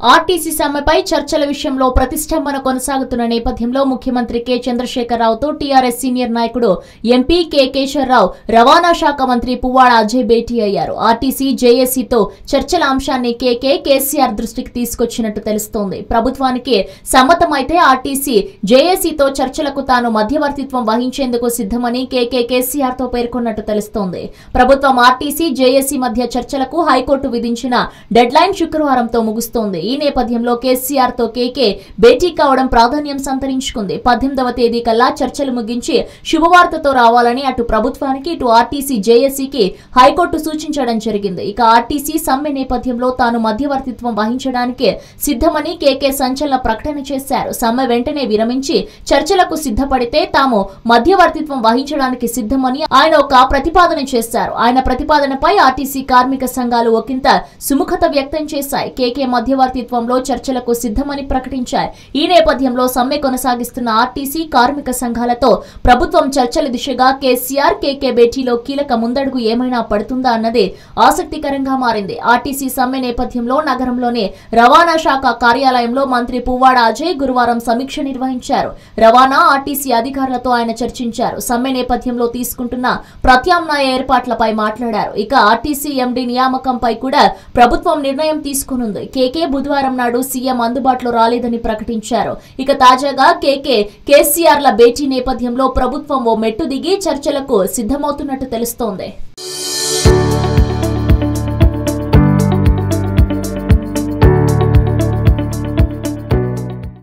RTC సమ్మెపై చర్చల విషయంలో ప్రతిష్టంభన కొనసాగుతున్న నేపథ్యంలో ముఖ్యమంత్రి కె చంద్రశేఖరరావుతో టీఆర్ఎస్ సీనియర్ నాయకుడు ఎంపీ కె కేశవరావు రవాణా శాఖ మంత్రి పువ్వాడ అజయ్ భేటీ అయ్యారు ఆర్టీసీ జేఏసీతో చర్చల అంశాన్ని కేకే కేసీఆర్ దృష్టికి తీసుకొచ్చినట్టు తెలుస్తోంది ప్రభుత్వానికి సమ్మతమైతే ఆర్టీసీ జేఏసీతో చర్చలకు తాను మధ్యవర్తిత్వం వహించేందుకు సిద్ధమని కేకే కేసీఆర్ తో పేర్కొన్నట్టు తెలుస్తోంది ప్రభుత్వం ఆర్టీసీ జేఏసీ మధ్య చర్చలకు హైకోర్టు విధించిన డెడ్ లైన్ శుక్రవారంతో ముగుస్తోంది ఈ నేపథ్యంలో కేసీఆర్ తో కేకే భేటీ కావడం ప్రాధాన్యం సంతరించుకుంది పద్దెనిమిదవ తేదీ కల్లా చర్చలు ముగించి శుభవార్తతో రావాలని అటు ప్రభుత్వానికి ఇటు ఆర్టీసీ జేఏసీకి హైకోర్టు సూచించడం జరిగింది ఇక ఆర్టీసీ సమ్మె నేపథ్యంలో తాను మధ్యవర్తిత్వం వహించడానికి సిద్ధమని కేకే సంచలన ప్రకటన చేశారు సమ్మె వెంటనే విరమించి చర్చలకు సిద్ధపడితే తాము మధ్యవర్తిత్వం వహించడానికి సిద్ధమని ఆయన ఒక ప్రతిపాదన చేశారు ఆయన ప్రతిపాదనపై ఆర్టీసీ కార్మిక సంఘాలు ఒకంత సుముఖత వ్యక్తం చేశాయి కేకే మధ్యవర్తిత్వంలో చర్చలకు సిద్ధమని ప్రకటించాయి ఈ నేపథ్యంలో సమ్మె కొనసాగిస్తున్న ఆర్టీసీ కార్మిక సంఘాలతో ప్రభుత్వం చర్చల దిశగా కేసీఆర్ కేకే భేటీలో కీలక ముందడుగు ఏమైనా పడుతుందా అన్నది ఆసక్తికరంగా మారింది ఆర్టీసీ సమ్మె నేపథ్యంలో నగరంలోని రవాణా శాఖ కార్యాలయంలో మంత్రి పువ్వాడ అజయ్ గురువారం సమీక్ష నిర్వహించారు రవాణా ఆర్టీసీ అధికారులతో ఆయన చర్చించారు సమ్మె నేపథ్యంలో తీసుకుంటున్న ప్రత్యామ్నాయ ఏర్పాట్లపై మాట్లాడారు ఇక ఆర్టీసీ ఎండీ నియామకంపై కూడా ప్రభుత్వం నిర్ణయం తీసుకునుంది కేకే బుధవారం నాడు సీఎం అందుబాటులో రాలేదని ప్రకటించారు ఇక తాజాగా కేకే కేసీఆర్ల భేటీ నేపథ్యంలో ప్రభుత్వం ఓ మెట్టు దిగి చర్చలకు సిద్ధమవుతున్నట్టు తెలుస్తోంది